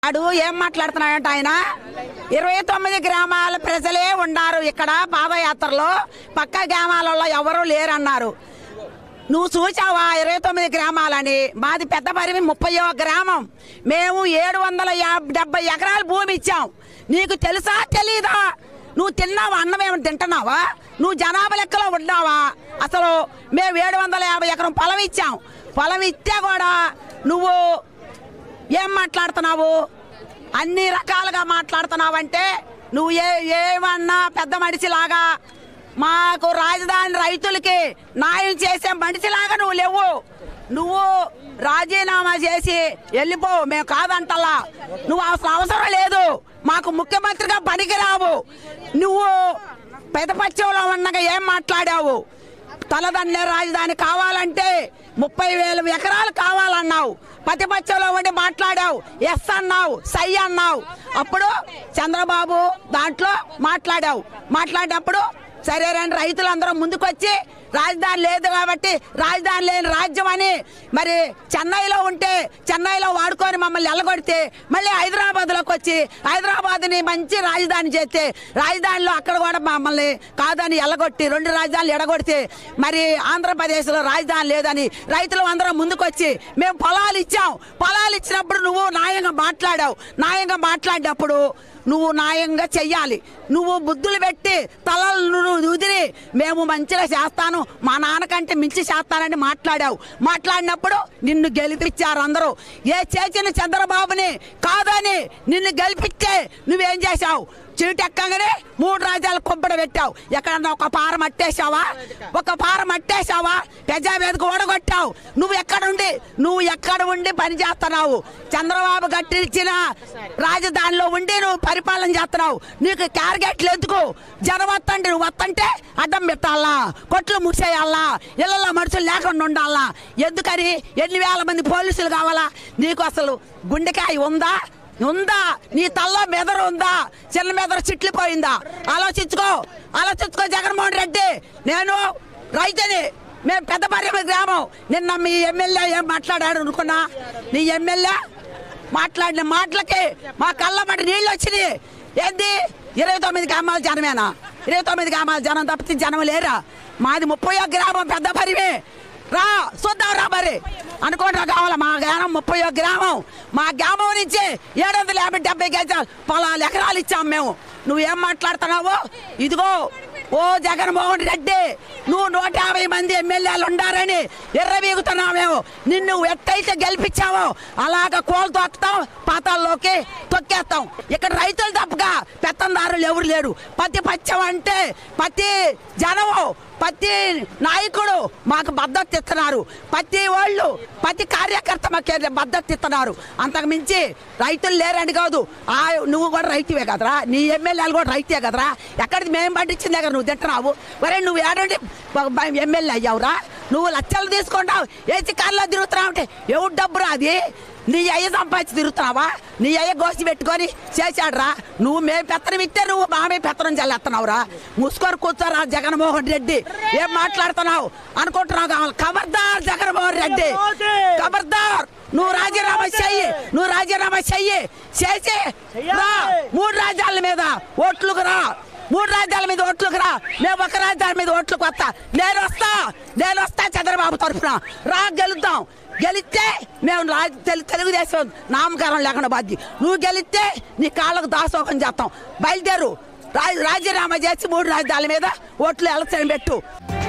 ఆడు ఏం మాట్లాడుతున్నాడంట ఆయన ఇరవై తొమ్మిది గ్రామాల ప్రజలే ఉన్నారు ఇక్కడ పాదయాత్రలో పక్క గ్రామాలలో ఎవరూ లేరన్నారు నువ్వు చూసావా ఇరవై తొమ్మిది గ్రామాలని మాది పెద్ద పరిమి ముప్పై గ్రామం మేము ఏడు వందల యాభై డెబ్బై ఎకరాల భూమి ఇచ్చాం నీకు తెలుసా తెలీదా నువ్వు తిన్నావా అన్నం ఏమైనా తింటున్నావా నువ్వు జనాభా లెక్కలో ఉన్నావా అసలు మేము ఏడు వందల యాభై ఎకరం పొలం ఇచ్చాం పొలం ఇస్తే కూడా నువ్వు ఏం మాట్లాడుతున్నావు అన్ని రకాలుగా మాట్లాడుతున్నావంటే నువ్వు ఏ ఏమన్నా పెద్ద మనిషిలాగా మాకు రాజధాని రైతులకి న్యాయం చేసే మనిషిలాగా నువ్వు లేవు నువ్వు రాజీనామా చేసి వెళ్ళిపో మేము కాదంటలా నువ్వు అసలు అవసరం లేదు మాకు ముఖ్యమంత్రిగా పనికిరావు నువ్వు పెదపక్షంలో ఉండగా ఏం మాట్లాడావు తలదండ్లే రాజధాని కావాలంటే ముప్పై వేల ఎకరాలు కావాలన్నావు ప్రతిపక్షంలో ఉండి మాట్లాడావు ఎస్ అన్నావు సై అన్నావు అప్పుడు చంద్రబాబు దాంట్లో మాట్లాడావు మాట్లాడినప్పుడు సరే రండి రైతులందరూ ముందుకొచ్చి రాజధాని లేదు కాబట్టి రాజధాని లేని రాజ్యం అని మరి చెన్నైలో ఉంటే చెన్నైలో వాడుకొని మమ్మల్ని ఎల్లగొడితే మళ్ళీ హైదరాబాద్లోకి వచ్చి హైదరాబాద్ని మంచి రాజధాని చేస్తే రాజధానిలో అక్కడ కూడా మమ్మల్ని కాదని ఎల్లగొట్టి రెండు రాజధానులు ఎడగొడితే మరి ఆంధ్రప్రదేశ్లో రాజధాని లేదని రైతులు అందరం ముందుకొచ్చి మేము పొలాలు ఇచ్చాం పొలాలు ఇచ్చినప్పుడు నువ్వు న్యాయంగా మాట్లాడావు న్యాయంగా మాట్లాడినప్పుడు నువ్వు న్యాయంగా చెయ్యాలి నువ్వు బుద్ధులు పెట్టి తలలు నువ్వు ఉదిరి మేము మంచిగా చేస్తాను మా నాన్నకంటే మించి చేస్తానని మాట్లాడావు మాట్లాడినప్పుడు నిన్ను గెలిపించారు అందరూ ఏ చేసిన చంద్రబాబుని కాదని నిన్ను గెలిపిస్తే నువ్వేం చేశావు చీటు ఎక్కగానే మూడు రాజ్యాలు కొబ్బడి పెట్టావు ఎక్కడన్నా ఒక పారం అట్టేశావా ఒక పారం అట్టేశావా ప్రజావేదిక ఓడగొట్టావు నువ్వు ఎక్కడుండి నువ్వు ఎక్కడ ఉండి పని చేస్తున్నావు చంద్రబాబు కట్టించిన రాజధానిలో ఉండి నువ్వు పరిపాలన చేస్తున్నావు నీకు క్యార్గెట్లు ఎందుకు జనం వత్తండి నువ్వు వత్తంటే అడ్డం పెట్టాలా కొట్లు మూసేయాలా ఇళ్ళల్లో మనుషులు లేకుండా ఉండాలా ఎందుకని ఎన్ని వేల మంది పోలీసులు కావాలా నీకు అసలు గుండెకాయ ఉందా ఉందా నీ తల్లో మెదడు ఉందా చిన్న మెదడు చిట్లిపోయిందా ఆలోచించుకో ఆలోచించుకో జగన్మోహన్ రెడ్డి నేను రైతుని మేము పెద్ద పరిమ గ్రామం నిన్న మీ ఎమ్మెల్యే ఏం మాట్లాడాడు అనుకున్నా నీ ఎమ్మెల్యే మాట్లాడిన మాటలకి మా కళ్ళ మటి నీళ్ళు వచ్చినాయి ఏంది ఇరవై తొమ్మిది గ్రామాల జనమేనా ఇరవై తొమ్మిది గ్రామాల జనం తప్పితే జనం లేరా మాది ముప్పై గ్రామం పెద్ద పరిమే రా చూద్దాం రా మరి అనుకుంటా కావాలా మా గ్రామం ముప్పై గ్రామం మా గ్రామం నుంచి ఏడు వందల యాభై డెబ్బై గజాలు పొలాలు ఎకరాలు ఇచ్చాం మేము నువ్వేం మాట్లాడుతున్నావు ఇదిగో ఓ జగన్మోహన్ రెడ్డి నువ్వు నూట యాభై మంది ఎమ్మెల్యేలు ఉండారని ఎర్రబీగుతున్నావు మేము నిన్ను ఎట్టయితే గెలిపించావో అలాగ కోలు తొక్కుతాం పాతాల్లోకి తొక్కేస్తాం ఇక్కడ రైతులు తప్పగా పెత్తందారులు ఎవరు లేరు ప్రతి పచ్చం అంటే ప్రతి జనము ప్రతి నాయకుడు మాకు మద్దతు ఇస్తున్నారు ప్రతి వాళ్ళు ప్రతి కార్యకర్త మాకు మద్దతు ఇస్తున్నారు అంతకు మించి రైతులు లేరని కాదు ఆ నువ్వు కూడా రైతువే కదరా నీ ఎమ్మెల్యేలు కూడా రైతే కదరా ఎక్కడిది మేము పండించిన దగ్గర నువ్వు తింటున్నావు ఒరే నువ్వు ఏడండి ఎమ్మెల్యే అయ్యావురా నువ్వు లక్షలు తీసుకుంటావు ఏసి కార్లో తిరుగుతున్నావు అంటే ఎవరు డబ్బురా అది నీ అయ్య సంపాదించి తిరుగుతున్నావా నీ అయ్య గోసి పెట్టుకొని చేశాడురా నువ్వు మేము పెత్తనం ఇస్తే నువ్వు మామే పెత్తనం చల్లేస్తున్నావురా ముసుకొని కూర్చోరా జగన్మోహన్ రెడ్డి ఏం మాట్లాడుతున్నావు అనుకుంటున్నావు కావాలి ఖబర్దార్ జగన్మోహన్ రెడ్డి ఖబర్దార్ నువ్వు రాజీనామా చెయ్యి నువ్వు రాజీనామా చెయ్యి చేసి రా మూడు రాజ్యాల మీద ఓట్లకు రా మూడు రాజ్యాల మీద ఓట్లకు రా మేము ఒక రాజ్యాల మీద ఓట్లకు వస్తా నేను వస్తా నేను వస్తా చంద్రబాబు తరఫున రా గెలుద్దాం గెలిస్తే మేము రాజ తెలు- తెలుగుదేశం నామకరణం లేకుండా బాధ్య నువ్వు గెలిస్తే నీ కాళ్ళకు దాసోహం చేస్తాం బయలుదేరు రా రాజీనామా చేసి మూడు రాజధానుల మీద ఓట్లు ఎలక్షన్ పెట్టు